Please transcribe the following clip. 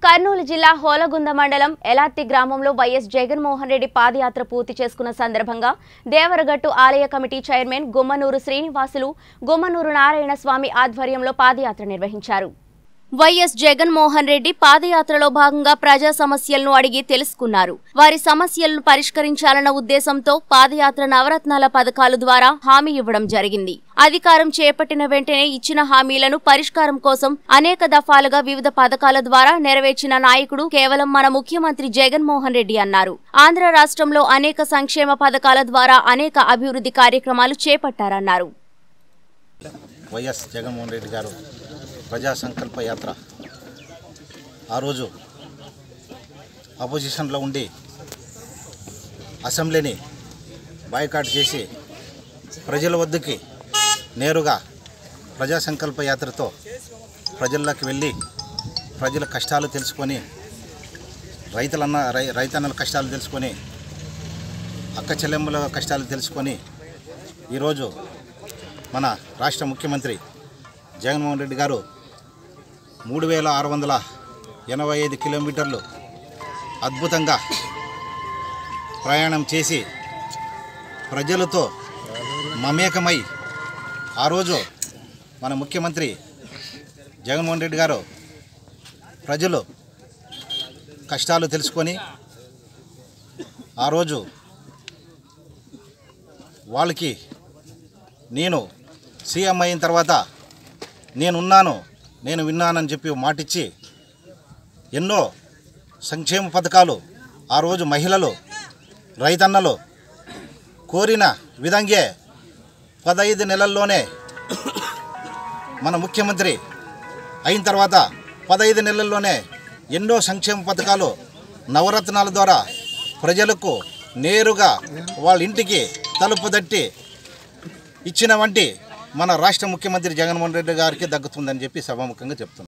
కర్నూలు జిల్లా హోలగుంద మండలం ఎలాత్తి గ్రామంలో వైఎస్ జగన్మోహన్ రెడ్డి పాదయాత్ర పూర్తి చేసుకున్న సందర్భంగా దేవరగట్టు ఆలయ కమిటీ చైర్మన్ గుమ్మనూరు శ్రీనివాసులు గుమ్మనూరు నారాయణ స్వామి ఆధ్వర్యంలో పాదయాత్ర నిర్వహించారు వైఎస్ జగన్మోహన్ రెడ్డి పాదయాత్రలో భాగంగా ప్రజా సమస్యలను అడిగి తెలుసుకున్నారు వారి సమస్యలను పరిష్కరించాలన్న ఉద్దేశంతో పాదయాత్ర నవరత్నాల పథకాల ద్వారా హామీ ఇవ్వడం జరిగింది అధికారం చేపట్టిన వెంటనే ఇచ్చిన హామీలను పరిష్కారం కోసం అనేక దఫాలుగా వివిధ పథకాల ద్వారా నెరవేర్చిన నాయకుడు కేవలం మన ముఖ్యమంత్రి జగన్మోహన్ రెడ్డి అన్నారు ఆంధ్ర రాష్ట్రంలో అనేక సంక్షేమ పథకాల ద్వారా అనేక అభివృద్ధి కార్యక్రమాలు చేపట్టారన్నారు వైఎస్ జగన్మోహన్ రెడ్డి గారు ప్రజా సంకల్ప యాత్ర ఆ రోజు అపోజిషన్లో ఉండి అసెంబ్లీని బాయ్కాట్ చేసి ప్రజల వద్దకి నేరుగా ప్రజా సంకల్ప యాత్రతో ప్రజల్లోకి వెళ్ళి ప్రజల కష్టాలు తెలుసుకొని రైతులన్న రై రైతన్నల కష్టాలు తెలుసుకొని అక్క చెల్లెమ్మల కష్టాలు తెలుసుకొని ఈరోజు మన రాష్ట్ర ముఖ్యమంత్రి జగన్మోహన్ రెడ్డి గారు మూడు వేల ఆరు వందల ఎనభై ఐదు కిలోమీటర్లు అద్భుతంగా ప్రయాణం చేసి ప్రజలతో మమేకమై ఆ రోజు మన ముఖ్యమంత్రి జగన్మోహన్ రెడ్డి గారు ప్రజలు కష్టాలు తెలుసుకొని ఆ రోజు వాళ్ళకి నేను సీఎం అయిన తర్వాత నేనున్నాను నేను విన్నానని చెప్పి మాటిచ్చి ఎన్నో సంక్షేమ పథకాలు ఆ రోజు మహిళలు రైతన్నలు కోరిన విధంగే పదహైదు నెలల్లోనే మన ముఖ్యమంత్రి అయిన తర్వాత పదహైదు నెలల్లోనే ఎన్నో సంక్షేమ పథకాలు నవరత్నాల ద్వారా ప్రజలకు నేరుగా వాళ్ళ ఇంటికి తలుపు తట్టి ఇచ్చిన వంటి మన రాష్ట్ర ముఖ్యమంత్రి జగన్మోహన్ రెడ్డి గారికి దక్కుతుందని చెప్పి సభాముఖంగా చెప్తున్నాను